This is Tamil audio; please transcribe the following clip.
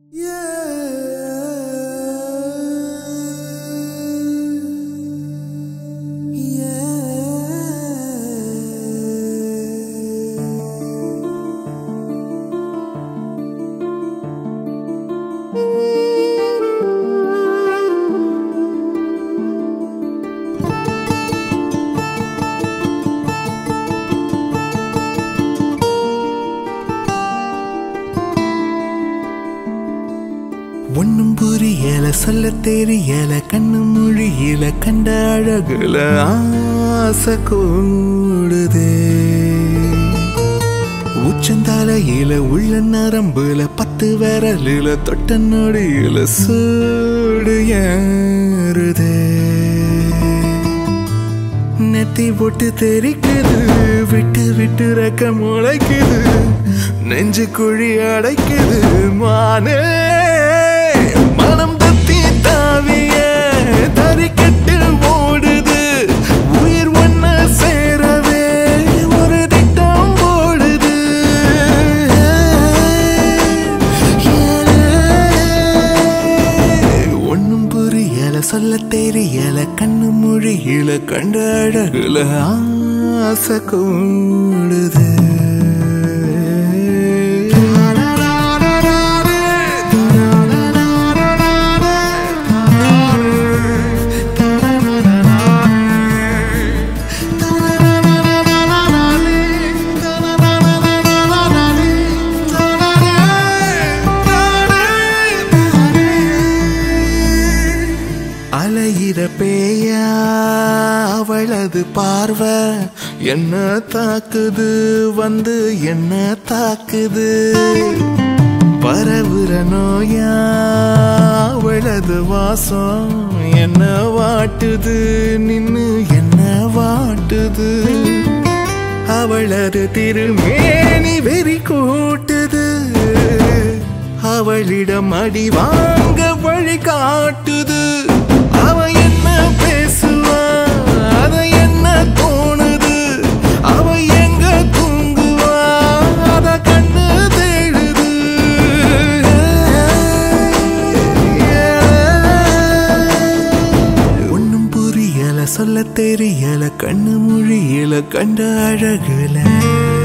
ஒன்னும் புரியல சொல்ல தெரியல கண்ணு மொழியில கண்ட அழகுல ஆசை கூடுதே உச்சந்தலையில உள்ள நரம்புல பத்து விரலில தொட்ட நொடியில சூடு ஏறுதே நெத்தி போட்டு தெரிக்குது விட்டு விட்டு ரெக்க முளைக்குது நெஞ்சு குழி அடைக்குது மானே மனம் தத்தி தாவிய தறிக்கட்டு ஓடுது உயிர் ஒன்ன சேரவே ஒரு திட்டம் ஓடுது ஒன்னும் புரியல சொல்ல தெரியல கண்ணு மொழியில கண்ட அழகுல ஆசை கூடுது அலையிற பேயா அவளது பார்வை என்ன தாக்குது வந்து என்ன தாக்குது பரவுற நோயா அவளது வாசம் என்ன வாட்டுது நின்னு என்ன வாட்டுது அவளது திருமேனி வெறி கூட்டுது அவளிடம் அடி வாங்க வழி காட்டுது அவ என்ன பேசுவா அத என்ன தோணுது அவ எங்க தூங்குவா அத கண்ணு தேடுது ஒன்னும் புரியல சொல்ல தெரியல கண்ணு மொழியில கண்ட அழகுல